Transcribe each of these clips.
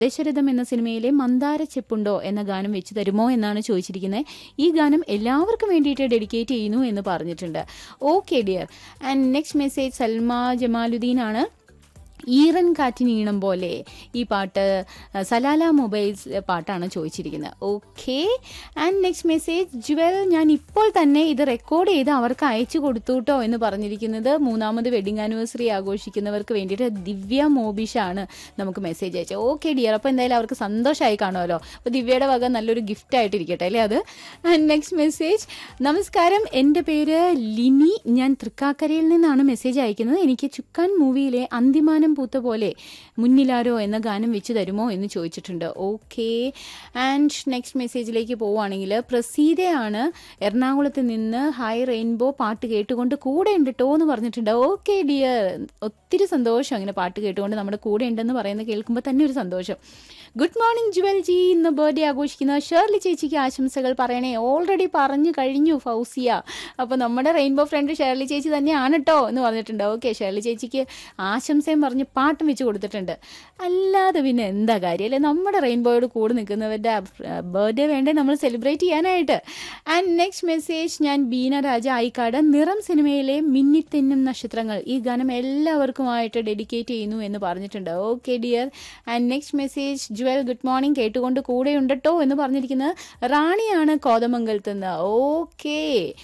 ദശരഥം എന്ന സിനിമയിലെ മന്ദാര ചെപ്പുണ്ടോ എന്ന ഗാനം വെച്ച് തരുമോ എന്നാണ് ചോദിച്ചിരിക്കുന്നത് ഈ ഗാനം എല്ലാവർക്കും വേണ്ടിയിട്ട് ഡെഡിക്കേറ്റ് ചെയ്യുന്നു എന്ന് പറഞ്ഞിട്ടുണ്ട് okay dear and next message Salma Jamaluddin ആണ് ഈറൻ കാറ്റിനീണം പോലെ ഈ പാട്ട് അഹ്, സലാല മൊബൈൽസ് പാട്ടാണ് ചോദിച്ചിരിക്കുന്നത് okay and next message Jewel ഞാൻ ഇപ്പോൾ തന്നെ ഇത് റെക്കോർഡ് ചെയ്ത് അവർക്ക് അയച്ചു കൊടുത്തു കേട്ടോ എന്ന് പറഞ്ഞിരിക്കുന്നത് മൂന്നാമത് വെഡിങ് ആനിവേഴ്സറി ആഘോഷിക്കുന്നവർക്ക് വേണ്ടിയിട്ട് ദിവ്യ മോബിഷാണ് നമുക്ക് മെസ്സേജ് അയച്ചത് ഓക്കെ ഡിയർ അപ്പോൾ എന്തായാലും അവർക്ക് സന്തോഷമായി കാണുമല്ലോ അപ്പോൾ ദിവ്യയുടെ വക നല്ലൊരു ഗിഫ്റ്റ് ആയിട്ടിരിക്കട്ടെ അല്ലേ അത് ആൻഡ് നെക്സ്റ്റ് മെസ്സേജ് നമസ്കാരം എൻ്റെ പേര് ലിനി ഞാൻ തൃക്കാക്കരയിൽ നിന്നാണ് മെസ്സേജ് അയക്കുന്നത് എനിക്ക് ചുക്കാൻ മൂവിയിലെ അന്തിമാനം പൂത്ത പോലെ മുന്നിലാരോ എന്ന ഗാനം വെച്ച് തരുമോ എന്ന് ചോദിച്ചിട്ടുണ്ട് ഓക്കെ ആൻഡ് നെക്സ്റ്റ് മെസ്സേജിലേക്ക് പോവുകയാണെങ്കിൽ പ്രസീതയാണ് എറണാകുളത്ത് നിന്ന് ഹൈ റെയിൻബോ പാട്ട് കേട്ടുകൊണ്ട് കൂടെ ഉണ്ട് കേട്ടോ എന്ന് പറഞ്ഞിട്ടുണ്ട് ഓക്കെ ഡിയർ ഒത്തിരി സന്തോഷം അങ്ങനെ പാട്ട് കേട്ടുകൊണ്ട് നമ്മുടെ കൂടെ ഉണ്ടെന്ന് പറയുന്നത് കേൾക്കുമ്പോൾ തന്നെ ഒരു സന്തോഷം ഗുഡ് മോർണിംഗ് ജുവൽ ജി ഇന്ന് ബർത്ത്ഡേ ആഘോഷിക്കുന്ന ഷേർലി ചേച്ചിക്ക് ആശംസകൾ പറയണേ ഓൾറെഡി പറഞ്ഞു കഴിഞ്ഞു ഫൗസിയ അപ്പോൾ നമ്മുടെ റെയിൻബോ ഫ്രണ്ട് ഷേർലി ചേച്ചി തന്നെയാണ് കേട്ടോ എന്ന് പറഞ്ഞിട്ടുണ്ട് ഓക്കെ ഷേർലി ചേച്ചിക്ക് ആശംസയും പറഞ്ഞ് പാട്ടും വെച്ച് കൊടുത്തിട്ടുണ്ട് അല്ലാതെ പിന്നെ എന്താ കാര്യം അല്ലേ നമ്മുടെ റെയിൻബോയോട് കൂടെ നിൽക്കുന്നവരുടെ ബർത്ത്ഡേ വേണ്ടേ നമ്മൾ സെലിബ്രേറ്റ് ചെയ്യാനായിട്ട് ആൻഡ് നെക്സ്റ്റ് മെസ്സേജ് ഞാൻ ബീന രാജ ആയിക്കാട് നിറം സിനിമയിലെ മിന്നിത്തെന്നും നക്ഷത്രങ്ങൾ ഈ ഗാനം എല്ലാവർക്കുമായിട്ട് ഡെഡിക്കേറ്റ് ചെയ്യുന്നു എന്ന് പറഞ്ഞിട്ടുണ്ട് okay dear and next message Jewel good morning കേട്ടുകൊണ്ട് കൂടെ ഉണ്ടട്ടോ എന്ന് പറഞ്ഞിരിക്കുന്നത് റാണിയാണ് കോതമംഗലത്ത് നിന്ന് ഓക്കെ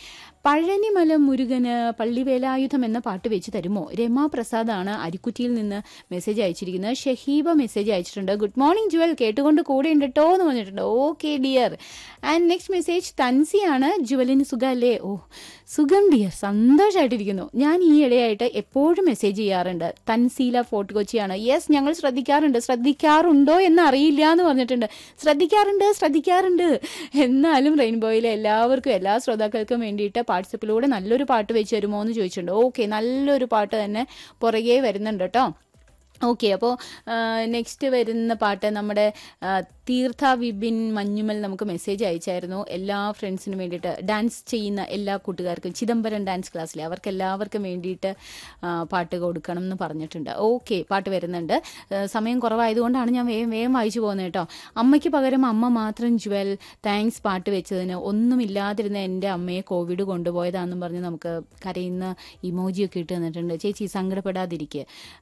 പഴനിമല മുരുകന് പള്ളിവേലായുധം എന്ന പാട്ട് വെച്ച് തരുമോ രമാ പ്രസാദാണ് അരിക്കുറ്റിയിൽ നിന്ന് മെസ്സേജ് അയച്ചിരിക്കുന്നത് ഷഹീബ മെസ്സേജ് അയച്ചിട്ടുണ്ട് ഗുഡ് മോർണിംഗ് ജുവൽ കേട്ടുകൊണ്ട് കൂടെ ഉണ്ട് കേട്ടോ എന്ന് പറഞ്ഞിട്ടുണ്ട് okay dear and next message തൻസിയാണ് ജുവലിന് സുഖമല്ലേ ഓ സുഖം ഡിയർ സന്തോഷമായിട്ടിരിക്കുന്നു ഞാൻ ഈ ഇടയായിട്ട് എപ്പോഴും മെസ്സേജ് ചെയ്യാറുണ്ട് തൻസീല ഫോർട്ട് കൊച്ചിയാണ് യെസ് ഞങ്ങൾ ശ്രദ്ധിക്കാറുണ്ട് ശ്രദ്ധിക്കാറുണ്ടോ എന്ന് അറിയില്ല എന്ന് പറഞ്ഞിട്ടുണ്ട് ശ്രദ്ധിക്കാറുണ്ട് ശ്രദ്ധിക്കാറുണ്ട് എന്നാലും റെയിൻബോയിലെ എല്ലാവർക്കും എല്ലാ ശ്രോതാക്കൾക്കും വേണ്ടിയിട്ട് വാട്സപ്പിലൂടെ നല്ലൊരു പാട്ട് വെച്ച് തരുമോ എന്ന് ചോദിച്ചിട്ടുണ്ട് ഓക്കെ നല്ലൊരു പാട്ട് തന്നെ പുറകെ വരുന്നുണ്ട് കേട്ടോ ഓക്കെ അപ്പോൾ നെക്സ്റ്റ് വരുന്ന പാട്ട് നമ്മുടെ ആ, തീർത്ഥ വിപിൻ മഞ്ഞുമൽ നമുക്ക് മെസ്സേജ് അയച്ചായിരുന്നു എല്ലാ ഫ്രണ്ട്സിനും വേണ്ടിയിട്ട് ഡാൻസ് ചെയ്യുന്ന എല്ലാ കൂട്ടുകാർക്കും ചിദംബരം ഡാൻസ് ക്ലാസ്സിലെ അവർക്ക് എല്ലാവർക്കും വേണ്ടിയിട്ട് ആ, പാട്ട് കൊടുക്കണം എന്ന് പറഞ്ഞിട്ടുണ്ട് ഓക്കെ പാട്ട് വരുന്നുണ്ട് ആ, സമയം കുറവായതുകൊണ്ടാണ് ഞാൻ വേഗം വേഗം വായിച്ചു പോകുന്നത് കേട്ടോ അമ്മയ്ക്ക് പകരം അമ്മ മാത്രം ജുവൽ താങ്ക്സ് പാട്ട് വെച്ചതിന് ഒന്നുമില്ലാതിരുന്ന എൻ്റെ അമ്മയെ കോവിഡ് കൊണ്ടുപോയതാണെന്നും പറഞ്ഞ് നമുക്ക് കരയുന്ന ഇമോജിയൊക്കെ ഇട്ട് തന്നിട്ടുണ്ട് ചേച്ചി സങ്കടപ്പെടാതിരിക്കുക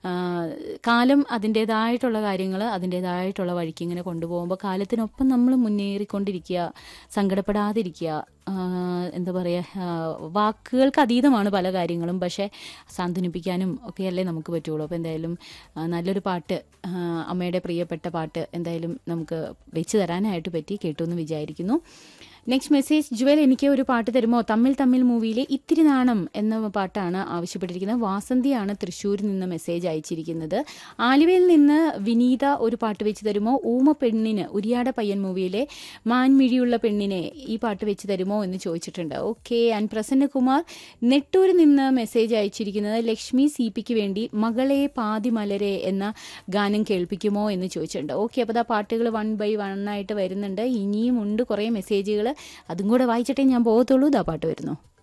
കാലം അതിൻ്റെതായിട്ടുള്ള കാര്യങ്ങൾ അതിൻ്റെതായിട്ടുള്ള വഴിക്ക് ഇങ്ങനെ കൊണ്ടുപോകുമ്പോൾ കാലത്തിനൊപ്പം നമ്മൾ മുന്നേറിക്കൊണ്ടിരിക്കുക സങ്കടപ്പെടാതിരിക്കുക ആ, എന്താ പറയുക വാക്കുകൾക്ക് അതീതമാണ് പല കാര്യങ്ങളും പക്ഷേ സാന്ത്വനിപ്പിക്കാനും ഒക്കെയല്ലേ നമുക്ക് പറ്റുള്ളൂ അപ്പോൾ എന്തായാലും ആ, നല്ലൊരു പാട്ട് ആ, അമ്മയുടെ പ്രിയപ്പെട്ട പാട്ട് എന്തായാലും നമുക്ക് വെച്ച് തരാനായിട്ട് പറ്റി കേട്ടു എന്ന് വിചാരിക്കുന്നു നെക്സ്റ്റ് മെസ്സേജ് ജുവൽ എനിക്ക് ഒരു പാട്ട് തരുമോ തമ്മിൽ തമ്മിൽ മൂവിയിലെ ഇത്തിരി നാണം എന്ന പാട്ടാണ് ആവശ്യപ്പെട്ടിരിക്കുന്നത് വാസന്തിയാണ് തൃശ്ശൂരിൽ നിന്ന് മെസ്സേജ് അയച്ചിരിക്കുന്നത് ആലുവയിൽ നിന്ന് വിനീത ഒരു പാട്ട് വെച്ച് തരുമോ ഊമ പെണ്ണിന് ഉരിയാട പയ്യൻ മൂവിയിലെ മാൻമിഴിയുള്ള പെണ്ണിനെ ഈ പാട്ട് വെച്ച് തരുമോ എന്ന് ചോദിച്ചിട്ടുണ്ട് ഓക്കെ ആൻഡ് പ്രസന്നകുമാർ നെട്ടൂരിൽ നിന്ന് മെസ്സേജ് അയച്ചിരിക്കുന്നത് ലക്ഷ്മി സി പിക്ക് വേണ്ടി മകളെ പാതി മലരെ എന്ന ഗാനം കേൾപ്പിക്കുമോ എന്ന് ചോദിച്ചിട്ടുണ്ട് ഓക്കെ അപ്പോൾ ആ പാട്ടുകൾ വൺ ബൈ വൺ ആയിട്ട് വരുന്നുണ്ട് ഇനിയും ഉണ്ട് കുറേ മെസ്സേജുകൾ അതും കൂടെ വായിച്ചിട്ടേ ഞാൻ പോകത്തുള്ളൂ ഇതാ പാട്ട് വരുന്നു